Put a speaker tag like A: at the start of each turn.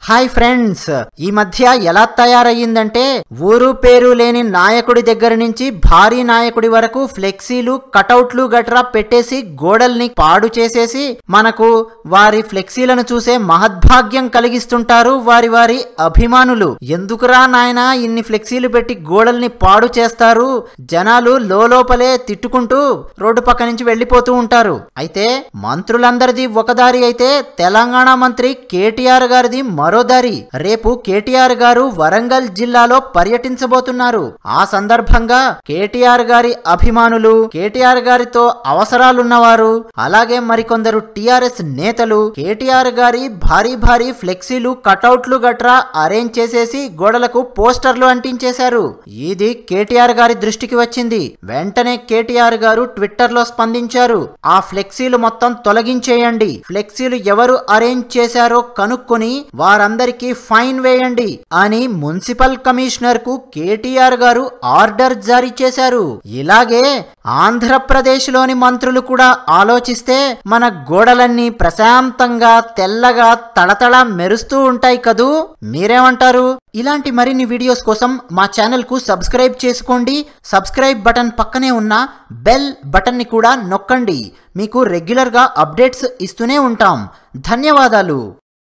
A: hi friends ఈ మధ్య ఎలా తయారయ్యిందంటే ఊరు పేరు లేని నాయకుడి దగ్గర నుంచి భారీ నాయకుడి వరకు ఫ్లెక్సీలు కటౌట్లు గట్రా పెట్టేసి గోడల్ని పాడు చేసేసి మనకు వారి ఫ్లెక్సీలను చూసే మహద్భాగ్యం కలిగిస్తుంటారు వారి వారి అభిమానులు ఎందుకురా నాయనా ఇన్ని ఫ్లెక్సీలు పెట్టి గోడల్ని పాడు చేస్తారు జనాలు లోపలే తిట్టుకుంటూ రోడ్డు పక్క నుంచి వెళ్లిపోతూ ఉంటారు అయితే మంత్రులందరిది ఒక దారి అయితే తెలంగాణ మంత్రి కేటీఆర్ గారిది మరో దారి రేపు కేటీఆర్ గారు వరంగల్ జిల్లాలో పర్యటించబోతున్నారు ఆ సందర్భంగా కేటీఆర్ గారి అభిమానులు కేటీఆర్ గారితో అవసరాలున్నవారు అలాగే మరికొందరు టిఆర్ఎస్ నేతలు కేటీఆర్ గారి భారీ భారీ ఫ్లెక్సీలు కటౌట్లు గట్రా అరేంజ్ చేసేసి గోడలకు పోస్టర్లు అంటించేశారు ఇది కేటీఆర్ గారి దృష్టికి వచ్చింది వెంటనే కేటీఆర్ గారు ట్విట్టర్ లో స్పందించారు ఆ ఫ్లెక్సీలు మొత్తం తొలగించేయండి ఫ్లెక్సీలు ఎవరు అరేంజ్ చేశారో కనుక్కొని వారందరికీ ఫైన్ వేయండి అని మున్సిపల్ కమిషనర్ కు కేటీఆర్ గారు ఆర్డర్ జారీ చేశారు ఇలాగే ఆంధ్రప్రదేశ్ లోని మంత్రులు కూడా ఆలోచిస్తే మన గోడలన్నీ ప్రశాంతంగా తెల్లగా తళతళ మెరుస్తూ ఉంటాయి కదూ మీరేమంటారు ఇలాంటి మరిన్ని వీడియోస్ కోసం మా ఛానల్ కు సబ్స్క్రైబ్ చేసుకోండి సబ్స్క్రైబ్ బటన్ పక్కనే ఉన్న బెల్ బటన్ ని కూడా నొక్కండి మీకు రెగ్యులర్ గా అప్డేట్స్ ఇస్తూనే ఉంటాం ధన్యవాదాలు